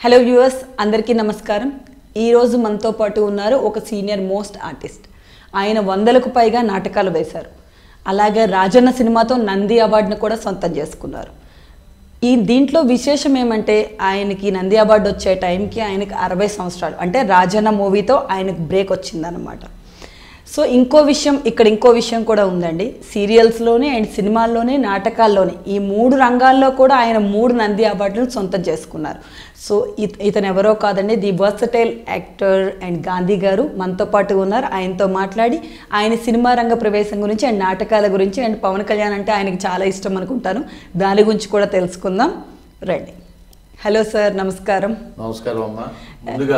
Hello viewers అందరికీ నమస్కారం ఈరోజు మనతో పాటు ఉన్నారు ఒక సీనియర్ మోస్ట్ ఆర్టిస్ట్ ఆయన వందలకు పైగా నాటకాలు వేశారు అలాగే రాజన్న సినిమాతో నంది అవార్డును కూడా సొంతం చేసుకున్నారు ఈ దీంట్లో విశేషం ఏమంటే ఆయనకి నంది అవార్డు వచ్చే టైంకి ఆయనకి అరవై సంవత్సరాలు అంటే రాజన్న మూవీతో ఆయనకు బ్రేక్ వచ్చిందనమాట సో ఇంకో విషయం ఇక్కడ ఇంకో విషయం కూడా ఉందండి సీరియల్స్లోనే అండ్ సినిమాల్లోనే నాటకాల్లోనే ఈ మూడు రంగాల్లో కూడా ఆయన మూడు నంది అవార్డులను సొంతం చేసుకున్నారు సో ఇత- ఇతను ఎవరో కాదండి the versatile actor and Gandhi గారు మనతో పాటు ఉన్నారు ఆయనతో మాట్లాడి ఆయన సినిమా రంగ ప్రవేశం గురించి అండ్ నాటకాల గురించి అండ్ పవన్ కళ్యాణ్ అంటే ఆయనకి చాలా ఇష్టం అనుకుంటాను దాని గురించి కూడా తెలుసుకుందాం రండి హలో సార్ నమస్కారం నమస్కారం అమ్మా ముందుగా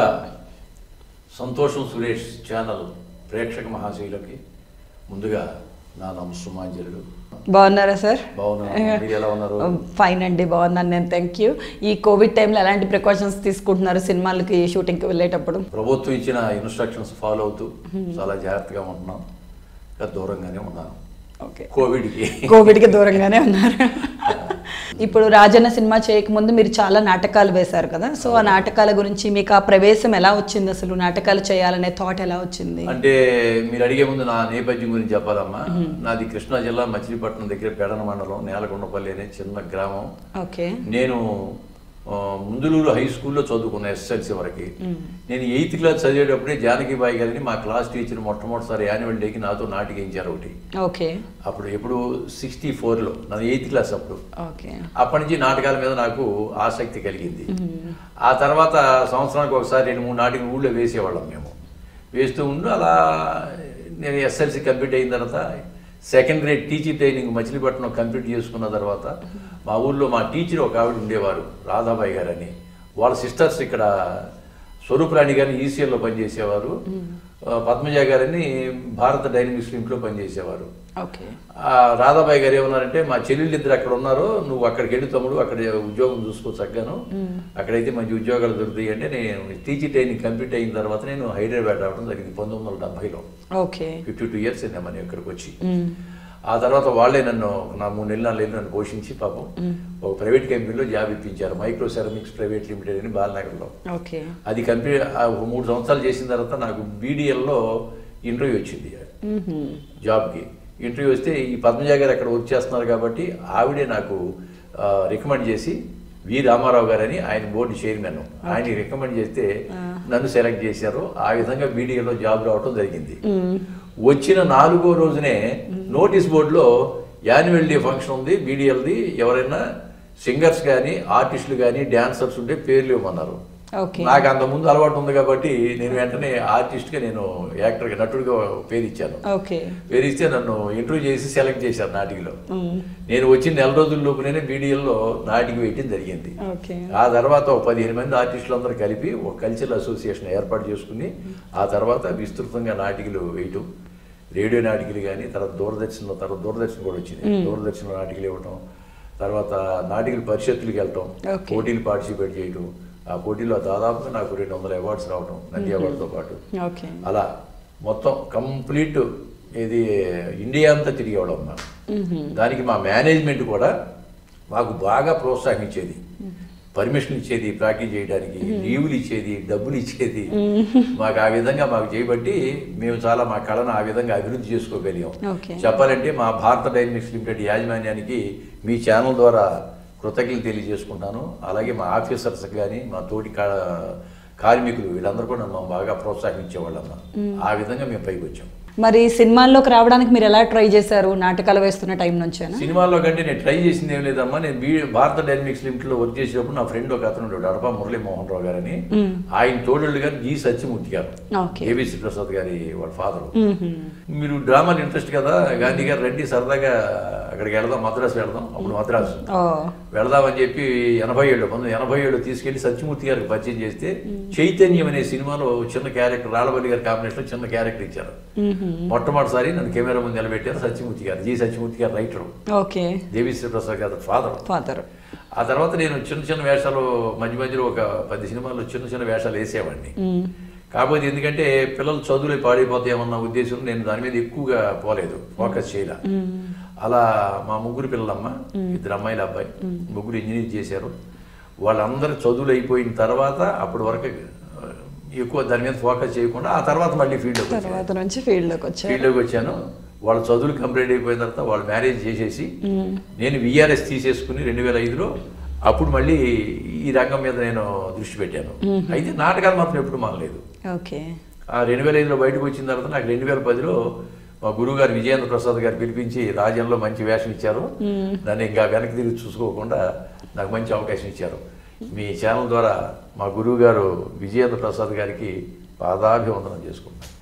సంతోషం సురేష్ ఛానల్ ప్రేక్షక మహాశైలకి ముందుగా నా నమస్సుమాంజలుడు బాగున్నారా సార్ బాగున్నాను మీరు ఎలా ఉన్నారు ఫైన్ అండి బాగున్నాను నేను థ్యాంక్ యూ ఈ కోవిడ్ టైంలో ఎలాంటి ప్రికాషన్స్ తీసుకుంటున్నారు సినిమాలకి షూటింగ్కి వెళ్ళేటప్పుడు ప్రభుత్వం ఇచ్చిన ఇన్స్ట్రక్షన్స్ ఫాలో అవుతూ చాలా జాగ్రత్తగా ఉంటున్నాం ఇంకా దూరంగానే ఉన్నాను ఓకే కోవిడ్కి కోవిడ్కి దూరంగానే ఉన్నారు ఇప్పుడు రాజన్న సినిమా చేయకముందు మీరు చాలా నాటకాలు వేశారు కదా సో ఆ నాటకాల గురించి మీకు ఆ ప్రవేశం ఎలా వచ్చింది అసలు నాటకాలు చేయాలనే థాట్ ఎలా వచ్చింది అంటే మీరు అడిగే ముందు నా నేపథ్యం గురించి చెప్పాలమ్మా నాది కృష్ణా జిల్లా మచిలీపట్నం దగ్గర పెడన మండలం నేలకొండపల్లి అనే చిన్న గ్రామం ఓకే నేను ఆ, ముందులూరు హై స్కూల్లో చదువుకున్న ఎస్ఎస్ఎల్సి వరకు నేను ఎయిత్ క్లాస్ చదివేటప్పుడే జానకిబాయి గారిని మా క్లాస్ టీచర్ మొట్టమొదటిసారి యాన్యువల్ డేకి నాతో నాటికించారు ఒకటి ఓకే అప్పుడు ఎప్పుడు సిక్స్టీ ఫోర్లో నాది ఎయిత్ క్లాస్ అప్పుడు ఓకే అప్పటి నుంచి నాటకాల మీద నాకు ఆసక్తి కలిగింది ఆ తర్వాత సంవత్సరానికి ఒకసారి రెండు మూడు నాటికలు ఊళ్ళో వేసేవాళ్ళం మేము వేస్తూ ఉండు అలా నేను ఎస్ఎల్సి కంప్లీట్ అయిన తర్వాత second grade teacher training Machilipatnam complete చేసుకున్న తర్వాత మా ఊళ్ళో మా టీచర్ ఒక ఆవిడ ఉండేవారు రాధాబాయి గారని వాళ్ళ సిస్టర్స్ ఇక్కడ స్వరూపరాణి గారిని ఈసీఎల్లో పనిచేసేవారు ఆ, పద్మజ గారని భారత డైనమిక్స్ ఇంట్లో పనిచేసేవారు ఓకే ఆ రాధాబాయి గారు ఏమన్నారంటే మా చెల్లెళ్ళు ఇద్దరు అక్కడ ఉన్నారు నువ్వు అక్కడికి వెళ్ళి తమ్ముడు అక్కడ ఉద్యోగం చూసుకో చక్కగాను అక్కడైతే మంచి ఉద్యోగాలు దొరుకుతాయి అంటే నేను టీచర్ ట్రైనింగ్ కంప్లీట్ అయిన తర్వాత నేను హైదరాబాద్ రావడం జరిగింది పంతొమ్మిది వందల డెబ్బైలో ఓకే ఫిఫ్టీ టూ ఇయర్స్ అయింది మనం ఇక్కడికి వచ్చి ఆ తర్వాత వాళ్ళే నన్ను నా మూడు నెలలు నాలుగు నెలలు నన్ను పోషించి పాపం ఒక ప్రైవేట్ కంపెనీలో జాబ్ ఇప్పించారు మైక్రో సెరమిక్స్ ప్రైవేట్ లిమిటెడ్ అని బాలనగర్లో ఓకే అది కంపెనీ ఆ ఒక మూడు సంవత్సరాలు చేసిన తర్వాత నాకు బీడీఎల్లో ఇంటర్వ్యూ వచ్చింది జాబ్కి ఇంటర్వ్యూ వస్తే ఈ పద్మజ గారు అక్కడ వర్క్ చేస్తున్నారు కాబట్టి ఆవిడే నాకు రికమెండ్ చేసి వి రామారావు గారని ఆయన బోర్డు చైర్మన్ ఆయన రికమెండ్ చేస్తే నన్ను సెలెక్ట్ చేశారు ఆ విధంగా బీడీఏలో జాబ్ రావడం జరిగింది వచ్చిన నాలుగో రోజునే నోటీస్ బోర్డులో యాన్యువల్ డే ఫంక్షన్ ఉంది బీడీఎల్ది ఎవరైనా సింగర్స్ కానీ ఆర్టిస్టులు కానీ డాన్సర్స్ ఉంటే పేర్లు ఇవ్వమన్నారు ఓకే నాకు అంత ముందు అలవాటు ఉంది కాబట్టి నేను వెంటనే ఆర్టిస్ట్గా నేను యాక్టర్గా నటుడిగా పేరు ఇచ్చాను ఓకే పేరు ఇస్తే నన్ను ఇంటర్వ్యూ చేసి సెలెక్ట్ చేశారు నాటికలో నేను వచ్చిన నెల రోజుల లోపునే బీడీఎల్లో నాటికి వేయటం జరిగింది ఓకే ఆ తర్వాత ఒక పదిహేను మంది ఆర్టిస్టులు అందరూ కలిపి ఒక కల్చరల్ అసోసియేషన్ ఏర్పాటు చేసుకుని ఆ తర్వాత విస్తృతంగా నాటికలు వేయటం రేడియో నాటికలు కానీ తర్వాత దూరదర్శన్లో తర్వాత దూరదర్శన్ కూడా వచ్చింది దూరదర్శన్లో నాటికలు ఇవ్వటం తర్వాత నాటికల పరిషత్తులకు వెళ్ళటం Okay. పోటీలు పార్టిసిపేట్ చేయటం ఆ పోటీలో దాదాపుగా నాకు రెండు వందల అవార్డ్స్ రావటం నంది అవార్డుతో పాటు ఓకే అలా మొత్తం కంప్లీట్ ఇది ఇండియా అంతా తిరిగేవాళ్ళం మనం దానికి మా మేనేజ్మెంట్ కూడా మాకు బాగా ప్రోత్సహించేది పర్మిషన్ ఇచ్చేది ప్రాక్టీస్ చేయడానికి లీవులు ఇచ్చేది డబ్బులు ఇచ్చేది మాకు ఆ విధంగా మాకు చేయబట్టి మేము చాలా మా కళను ఆ విధంగా అభివృద్ధి చేసుకోగలిగాం ఓకే చెప్పాలంటే మా భారత డైనమిక్స్ లిమిటెడ్ యాజమాన్యానికి మీ ఛానల్ ద్వారా కృతజ్ఞతలు తెలియజేసుకుంటాను అలాగే మా ఆఫీసర్స్ కానీ మా తోటి కా- కార్మికులు వీళ్ళందరూ కూడా నన్ను బాగా ప్రోత్సహించేవాళ్ళమ్మ ఆ విధంగా మేము పైకి వచ్చాం మరి సినిమాల్లోకి రావడానికి మీరు ఎలా ట్రై చేశారు నాటకాలు వేస్తున్న టైం నుంచేనా సినిమాల్లో కంటే నేను ట్రై చేసింది ఏం లేదమ్మా నేను బీ భారత డైనమిక్స్ లిమిటెడ్లో వర్క్ చేసేటప్పుడు నా ఫ్రెండ్ ఒక అతను ఉండేవాడు అడపా మురళీ మోహన్ రావు గారని ఆయన తోడళ్ళు గారు జి సత్యమూర్తి గారు ఓకే ఏబిసి ప్రసాద్ గారి వాళ్ళ ఫాదర్ మీరు డ్రామాలు ఇంట్రెస్ట్ కదా గాంధీ గారు రండి సరదాగా అక్కడికి వెళదాం మద్రాసు వెళదాం అప్పుడు మద్రాసు ఓ వెళదామని చెప్పి ఎనభై ఏళ్ళు పంతొమ్మిది ఎనభై ఏళ్ళు తీసుకెళ్లి సత్యమూర్తి గారికి పరిచయం చేస్తే చైతన్యం అనే సినిమాలో చిన్న క్యారెక్టర్ రాళ్ళవల్లి గారి కాంబినేషన్లో చిన్న క్యారెక్టర్ ఇచ్చారు మొట్టమొదటిసారి నన్ను కెమెరా ముందు నిలబెట్టారు సత్యమూర్తి గారు జి సత్యమూర్తి గారు రైటర్ ఓకే దేవిశ్రీ ప్రసాద్ గారు ఫాదర్ ఫాదర్ ఆ తర్వాత నేను చిన్న చిన్న వేషాలు మధ్య మధ్యలో ఒక పది సినిమాల్లో చిన్న చిన్న వేషాలు వేసేవాడిని కాకపోతే ఎందుకంటే పిల్లలు చదువులే పాడైపోతాయేమన్న ఉద్దేశం నేను దాని మీద ఎక్కువగా పోలేదు ఫోకస్ చేయలే అలా మా ముగ్గురు పిల్లలమ్మ ఇద్దరు అమ్మాయిల అబ్బాయి ముగ్గురు ఇంజనీర్ చేశారు వాళ్ళందరూ చదువులు అయిపోయిన తర్వాత అప్పటి వరకు ఆ, ఎక్కువ దాని మీద ఫోకస్ చేయకుండా ఆ తర్వాత మళ్ళీ ఫీల్డ్లోకి వచ్చాను తర్వాత నుంచి ఫీల్డ్లోకి వచ్చారు ఫీల్డ్లోకి వచ్చాను వాళ్ళ చదువులు కంప్లీట్ అయిపోయిన తర్వాత వాళ్ళు మ్యారేజ్ చేసేసి నేను విఆర్ఎస్ తీసేసుకుని రెండు వేల ఐదులో అప్పుడు మళ్ళీ ఈ రంగం మీద నేను దృష్టి పెట్టాను అయితే నాటకాలు మాత్రం ఎప్పుడు మానలేదు ఓకే ఆ రెండు వేల ఐదులో బయటకు వచ్చిన తర్వాత నాకు రెండు వేల పదిలో మా గురువు గారు విజయేంద్ర ప్రసాద్ గారు పిలిపించి రాజ్యంలో మంచి వేషం ఇచ్చారు నన్ను ఇంకా వెనక్కి తిరిగి చూసుకోకుండా నాకు మంచి అవకాశం ఇచ్చారు మీ ఛానల్ ద్వారా మా గురువు గారు విజయేంద్ర ప్రసాద్ గారికి పాదాభివందనం చేసుకుంటాను